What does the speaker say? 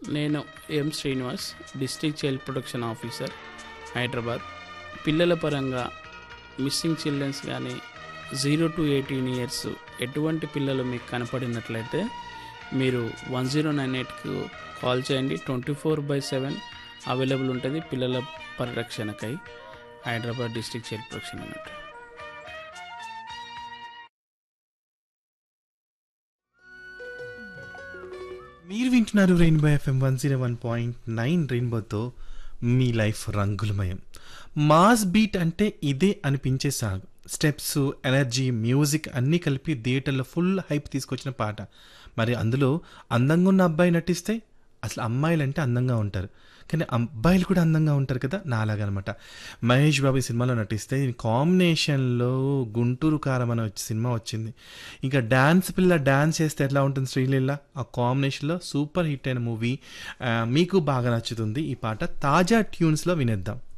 నేను M Srinivas district child protection officer Hyderabad పిల్లల పరంగా మిస్సింగ్ చిల్డ్రన్స్ కానీ జీరో టు ఎయిటీన్ ఇయర్స్ ఎటువంటి పిల్లలు మీకు కనపడినట్లయితే మీరు వన్ జీరో నైన్ ఎయిట్కు కాల్ చేయండి twenty four by seven available ఉంటుంది పిల్లల పరిరక్షణకై హైదరాబాద్ డిస్ట్రిక్ట్ చైల్డ్ ప్రొటెక్షన్ అన్నట్టు మీరు వింటున్నారు rainbow FM one zero one point nine రెయిన్బోతో మీ లైఫ్ రంగులమయం మాస్ బీట్ అంటే ఇదే అనిపించే సాగు స్టెప్స్ ఎనర్జీ మ్యూజిక్ అన్నీ కలిపి థియేటర్లో ఫుల్ హైప్ తీసుకొచ్చిన పాట మరి అందులో అందంగా ఉన్న అబ్బాయి నటిస్తే అసలు అమ్మాయిలు అంటే అందంగా ఉంటారు కానీ అబ్బాయిలు కూడా అందంగా ఉంటారు కదా నాలాగనమాట మహేష్ బాబు ఈ సినిమాలో నటిస్తే దీని కాంబినేషన్లో గుంటూరు కారం అనే వచ్చి సినిమా వచ్చింది ఇంకా డ్యాన్స్ పిల్ల డ్యాన్స్ చేస్తే ఎట్లా ఉంటుంది శ్రీలీల ఆ కాంబినేషన్లో సూపర్ హిట్ అయిన మూవీ మీకు బాగా నచ్చుతుంది ఈ పాట తాజా ట్యూన్స్లో వినేద్దాం